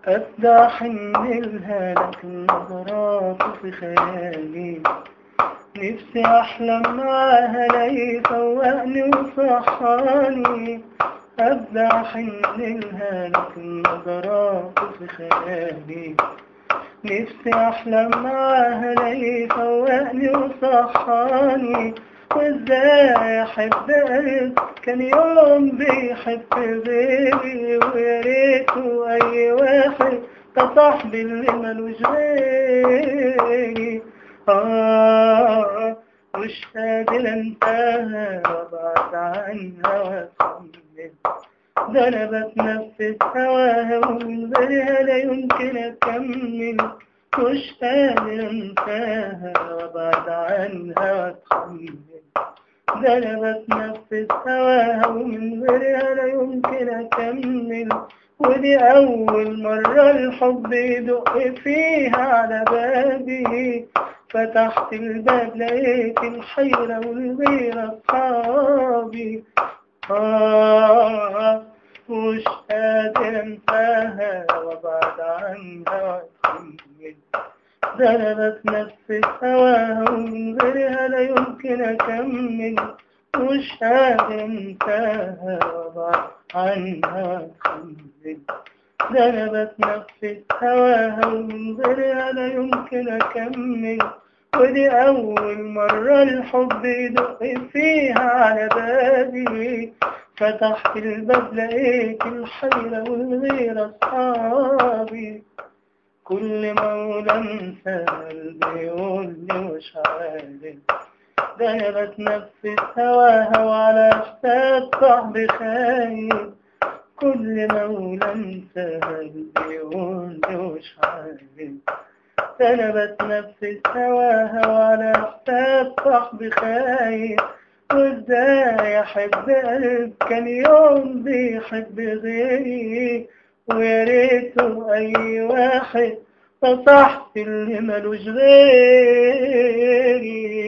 أبدع حنلها لك النظرات في خيالي نفسي أحلم معاها لي فوقني وصحاني أبدع حنلها لك النظرات في خيالي نفسي أحلم معاها لي فوقني وصحاني وازاي احب قلب كان يوم بيحب غيري ويا ريته اي واحد ده صاحبي اللي ملوش غيري آه مش قادر انتهى وابعد عنها واكمل ده انا بتنفس هواها ومن غيرها لا يمكن اكمل مش قادر انساها وابعد عنها واتحمل ده انا بتنفس هواها ومن غيرها لا يمكن اكمل ودي اول مرة الحب يدق فيها على بابي فتحت الباب لقيت الحيرة والغيرة اصحابي آه مش قادر انساها وابعد عنها واتحمل ده انا بتنفس هواها ومن غيرها لا يمكن اكمل مش قادر انساها وابعد عنها واتحمل ده انا بتنفس هواها ومن غيرها لا يمكن اكمل ودي أول مرة الحب يدق فيها على بابي فتحت الباب لقيت الحيرة والغيرة أصحابي كل ما أقول أنسى قلبي يقول لي مش عارف ده أنا بتنفس هواها وعلى حساب صاحبي خايف كل ما أقول أنسى قلبي يقول لي مش عارف أنا بتنفس هواها وعلى حساب صاحبي خايف وازاي احب قلب كان يوم بيحب غيري ويا ريته اي واحد فصحت اللي ملوش غيري